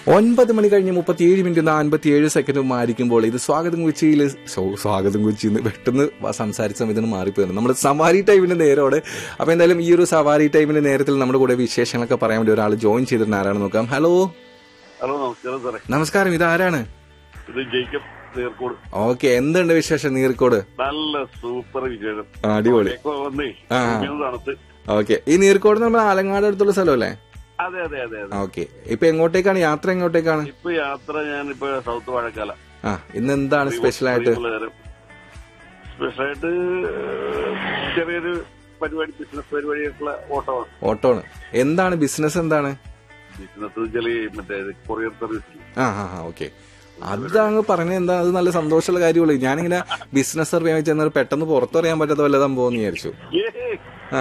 ഒൻപത് മണി കഴിഞ്ഞ് മുപ്പത്തിയേഴ് മിനിറ്റ് നാൽപ്പത്തിയേഴ് സെക്കൻഡും ആയിരിക്കുമ്പോൾ ഇത് സ്വാഗതം കൊച്ചിയിൽ സ്വാഗതം കൊച്ചിന്ന് പെട്ടെന്ന് വ- സംസാരിച്ച സമയത്തിന് മാറിപ്പോയിരുന്നു നമ്മുടെ സവാരി ടൈമിന്റെ നേരോടെ അപ്പൊ എന്തായാലും ഈ ഒരു സവാരി ടൈമിന്റെ നേരത്തിൽ നമ്മുടെ കൂടെ വിശേഷങ്ങളൊക്കെ പറയാൻ വേണ്ടി ഒരാൾ ജോയിൻ ചെയ്തിട്ടുണ്ട് ആരാണ് നോക്കാം ഹലോ ഹലോ നമസ്കാരം സാറേ നമസ്കാരം ഇത് ആരാണ് ഇത് ജേക്കബ് തീർക്കോട് ഓക്കെ എന്തുണ്ട് വിശേഷം നീർക്കോട് നല്ല സൂപ്പർ വിശേഷം ആ, അടിപൊളി ഇപ്പൊ വന്നേ ആ. ഇങ്ങനെ തണുത്ത് ഓക്കെ ഈ നീർക്കോട് നമ്മുടെ ആലങ്ങാട് അടുത്തുള്ള സ്ഥലമല്ലേ അതെ അതെ അതെ അതെ ഓക്കെ ഇപ്പൊ എങ്ങോട്ടേക്കാണ് യാത്ര എങ്ങോട്ടേക്കാണ് ഇപ്പൊ യാത്ര ഞാൻ ഇപ്പൊ സൗത്ത് വാഴക്കാല ആ ഇന്ന് എന്താണ് സ്പെഷ്യൽ ആയിട്ട് സ്പെഷ്യലായിട്ട് ചെറിയൊരു പരിപാടി ബിസിനസ് പരിപാടിയായിട്ടുള്ള ഓട്ടമാണ് ഓട്ടോണ് എന്താണ് ബിസിനസ് എന്താണ് ബിസിനസ് ചെറിയ മറ്റേ കൊറിയർ സർവീസ് ആ ആ ആ ഓക്കെ അതങ്ങ് പറഞ്ഞ എന്താ അത് നല്ല സന്തോഷമുള്ള കാര്യമുള്ളൂ ഞാനിങ്ങനെ ബിസിനസ് അറിയാൻ വെച്ചാൽ പെട്ടെന്ന് പുറത്തറിയാൻ പറ്റാത്ത വല്ല സംഭവം എന്ന് വിചാരിച്ചു ആ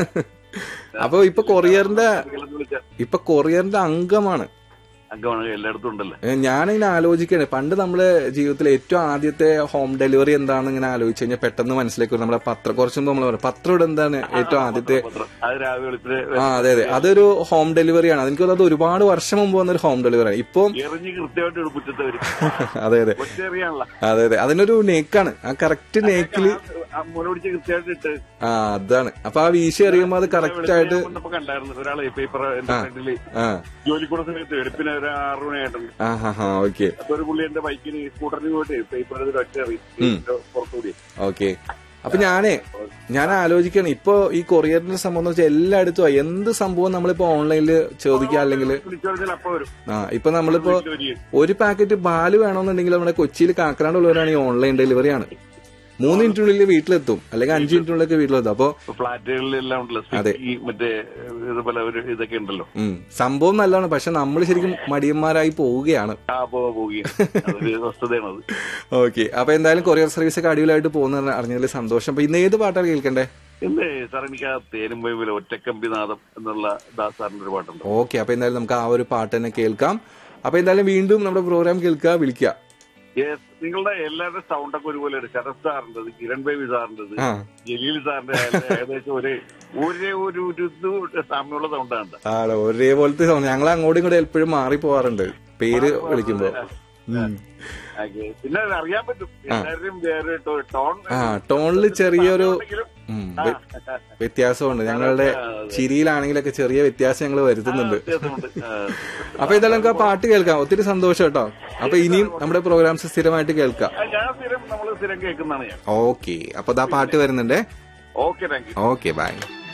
അപ്പൊ ഇപ്പൊ കൊറിയറിന്റെ ഇപ്പൊ കൊറിയറിന്റെ അംഗമാണ് അംഗമാണ് എല്ലായിടത്തും ഉണ്ടല്ലോ ഏ, ഞാനിങ്ങനെ ആലോചിക്കണേ പണ്ട് നമ്മുടെ ജീവിതത്തിൽ ഏറ്റവും ആദ്യത്തെ ഹോം ഡെലിവറി എന്താണെന്ന് ഇങ്ങനെ ആലോചിച്ച് കഴിഞ്ഞാൽ പെട്ടെന്ന് മനസ്സിലേക്ക് വരും. നമ്മുടെ പത്രം കുറച്ച് മുമ്പ് നമ്മൾ പറയും പത്രം ഇവിടെ എന്താണ് ഏറ്റവും ആദ്യത്തെ പത്രം. അത് രാവിലെ വെളുപ്പിന് ആ അതെ അതെ അതൊരു ഹോം ഡെലിവറിയാണ് അതെനിക്ക് തോന്നുന്നത് അത് ഒരുപാട് വർഷം മുമ്പ് വന്നൊരു ഹോം ഡെലിവറിയാണ് ഇപ്പം എറിഞ്ഞ് കൃത്യമായിട്ട് ഒരു മുറ്റത്ത് വരും അതെ അതെ ഒറ്റ എറിയാണല്ലോ അതെ അതെ അതിനൊരു നേക്കാണ് ആ കറക്റ്റ് നേക്കില് മുല പിടിച്ച് കൃത്യമായിട്ട് ഇട്ട് ആ അതാണ് അപ്പൊ ആ വീശി എറിയുമ്പോ അത് കറക്റ്റ് ആയിട്ട് ഞാൻ വന്നപ്പോ കണ്ടായിരുന്നു ഒരാളെ പേപ്പർ എന്റെ ഫ്രണ്ടില് ആ ജോലിക്കൂടെ സമയത്ത് വെളുപ്പിന് ഒരു ആറു മണിയായിട്ടുണ്ട് ആ ഹാ ഹാ ഓക്കെ അപ്പൊ ഒരു പുള്ളി എന്റെ ബൈക്കിന് സ്കൂട്ടറിന് പോയിട്ട് പേപ്പർ എടുത്ത് ഒറ്റ എറി പുറത്തുകൂടി ഓക്കെ അപ്പൊ ഞാനേ ഞാൻ ആലോചിക്കാണ് ഇപ്പൊ ഈ കൊറിയറിന്റെ സംഭവം എന്ന് വെച്ചാൽ എല്ലായിടത്തും എന്ത് സംഭവം നമ്മളിപ്പോ ഓൺലൈനിൽ ചോദിക്കുക അല്ലെങ്കിൽ വിളിച്ചു പറഞ്ഞാൽ അപ്പൊ വരും ആ ഇപ്പൊ നമ്മളിപ്പോ ജോലി ഒരു പാക്കറ്റ് പാല് വേണമെന്നുണ്ടെങ്കിൽ നമ്മുടെ കൊച്ചിയിൽ കാക്കനാട് ഉള്ളവരാണെങ്കിൽ ഓൺലൈൻ ഡെലിവറിയാണ് മൂന്ന് മിനിറ്റിനുള്ളിൽ വീട്ടിലെത്തും അല്ലെങ്കിൽ അഞ്ച് മിനിറ്റിനുള്ളിലൊക്കെ വീട്ടിലെത്തും അപ്പൊ ഫ്ലാറ്റുകളിലെല്ലാം ഉണ്ടല്ലോ സ്വിഗ്ഗി മറ്റേ ഇതുപോലെ ഒരു ഇതൊക്കെ ഉണ്ടല്ലോ ഉം, സംഭവം നല്ലതാണ് പക്ഷെ നമ്മൾ ശരിക്കും മടിയന്മാരായി പോവുകയാണ് ആ പോവാ പോവുകയും അതൊരു വസ്തുതയാണ് അത് ഓക്കെ അപ്പൊ എന്തായാലും കൊറിയർ സർവീസ് ഒക്കെ അടിപൊളിയായിട്ട് പോകുന്ന അറിഞ്ഞതിൽ സന്തോഷം അപ്പൊ ഇന്ന് ഏത് പാട്ടാണ് കേൾക്കണ്ടേ ഇല്ലേ സാർ എനിക്ക് ആ തേനും വൈവിലെ ഒറ്റക്കമ്പി നാദം എന്നുള്ള ദാസാറിന്റെ ഒരു പാട്ടുണ്ട് ഓക്കെ അപ്പൊ എന്തായാലും നമുക്ക് ആ ഒരു പാട്ട് തന്നെ കേൾക്കാം അപ്പൊ എന്തായാലും വീണ്ടും നമ്മുടെ പ്രോഗ്രാം കേൾക്കുക വിളിക്കുക Yes, നിങ്ങളുടെ എല്ലാവരുടെ സൗണ്ട് ഒക്കെ ഒരുപോലെ ശരത് സാറിന്റെ കിരൺ ബേബി സാറിന്റെ ആ ജലീൽ സാറിന്റെ ഏകദേശം ഒരു ഒരേ ഒരു ഒരു ഇത് സാമ്യമുള്ള സൗണ്ടാണ് ആണോ ഒരേപോലത്തെ sound. ഞങ്ങൾ അങ്ങോട്ടും ഇങ്ങോട്ടും എപ്പോഴും മാറി പോവാറുണ്ട് പേര് വിളിക്കുമ്പോ ഉം. പിന്നെ അത് അറിയാൻ പറ്റും എല്ലാവരുടെയും വേറെ ടോ- ടോൺ ആ ടോണില് ചെറിയൊരു ഉണ്ടെങ്കിലും, ഉം, ആ, വ്യ- വ്യത്യാസമുണ്ട് ഞങ്ങളുടെ ചിരിയിലാണെങ്കിലൊക്കെ ചെറിയ വ്യത്യാസം ഞങ്ങൾ വരുത്തുന്നുണ്ട് വ്യത്യാസമുണ്ട്. ആ. അപ്പൊ എന്തായാലും നമുക്ക് ആ പാട്ട് കേൾക്കാം ഒത്തിരി സന്തോഷം കേട്ടോ അപ്പൊ ഇനിയും നമ്മുടെ പ്രോഗ്രാംസ് സ്ഥിരമായിട്ട് കേൾക്കാം ആ, ഞാൻ സ്ഥിരം നമ്മൾ സ്ഥിരം കേൾക്കുന്നതാണ് ഞാൻ ഓക്കെ അപ്പൊ ദാ പാട്ട് വരുന്നുണ്ടേ okay thank you okay by